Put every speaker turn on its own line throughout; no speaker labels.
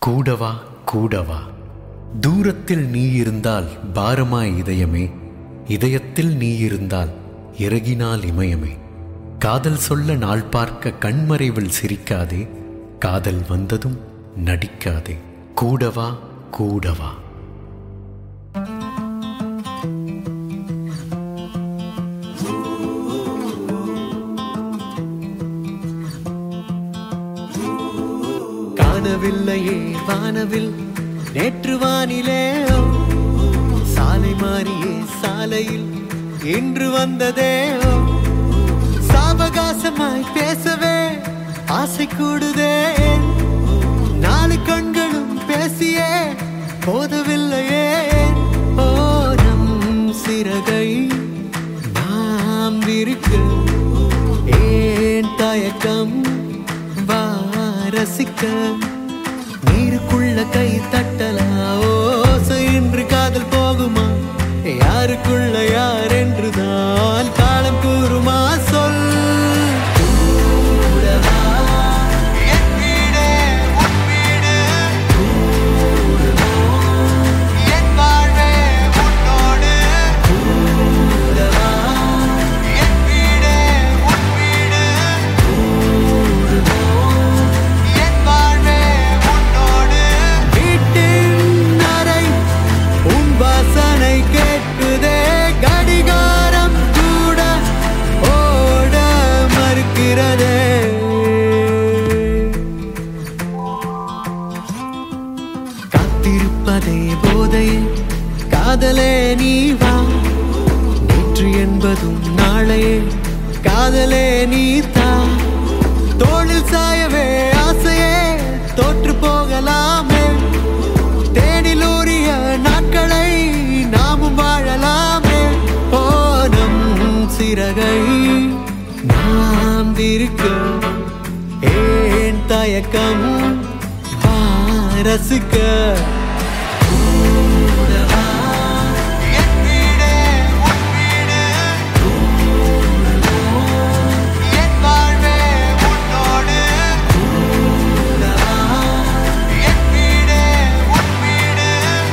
கூடவா கூடவா தூரத்தில் நீ இருந்தால் பாரமாய் இதயமே இதயத்தில் நீ இருந்தால் இறகினால் இமயமே காதல் சொல்ல நாள் பார்க்க கண்மறைவில் சிரிக்காதே காதல் வந்ததும் நடிக்காதே கூடவா கூடவா காணவில்லையே வானவில் நேற்று வானிலே சாலை மாறியே சாலையில் இன்று வந்ததே சாவகாசமாய் பேசவே ஆசை கூடுதே நாலு கண்களும் பேசியே போதவில்லையே ஓரம் சிறகை நாம் விரிக்க ஏன் தயக்கம் வா ரசிக்க நீருக்குள்ள கை தட்டலா ஓசை இன்று காதல் போகுமா யாருக்குள்ள யார் என்றுதான் காலம் கூறுமா சொல் கூடவா, என் வீடே, உன் வீடு. என் வாழ்வே உன்னோடு. கூடவா, என் வீடே, உன் வீடு. என் வாழ்வே உன்னோடு. வீட்டின் அறை உன் வாசனை கேட்குதே கடிகாரம் கூட ஓட மறுக்கிறதே காத்திருப்பதே போதை காதலே நீ வா நேற்று என்பதும் நாளையே காதலே நீ தா தோளில் சாயவே ஆசையே தோற்று போகலாமே தேனில் ஊறிய நாட்களை நாமும் வாழலாமே ஓனம் சிறகை நாம் விரிக்க ஏன் தயக்கம் வா ரசிக்க கூடவா, என் வீடே, உன் வீடு. என் வாழ்வே உன்னோடு. கூடவா, என் வீடே, உன் வீடு.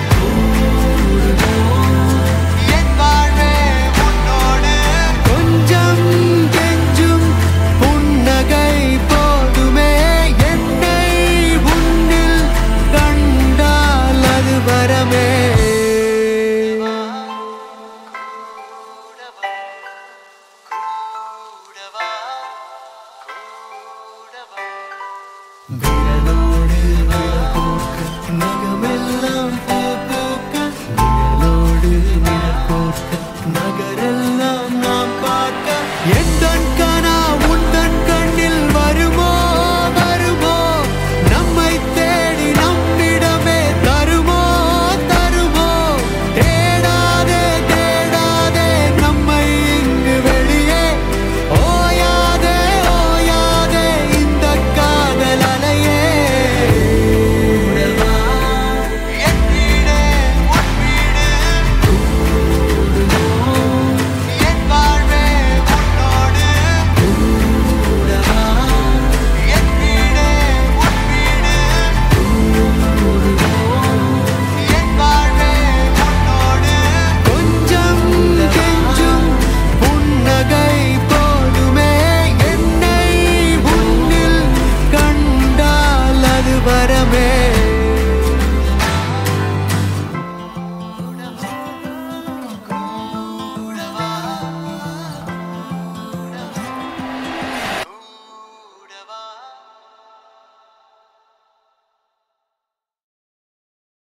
என் வாழ்வே உன்னோடு. கொஞ்சம் கெஞ்சும் புன்னகை போதுமே என்னை உன்னில் கண்டால் அது வரமே விரலோடு விரல் கோர்க்க நகமெல்லாம்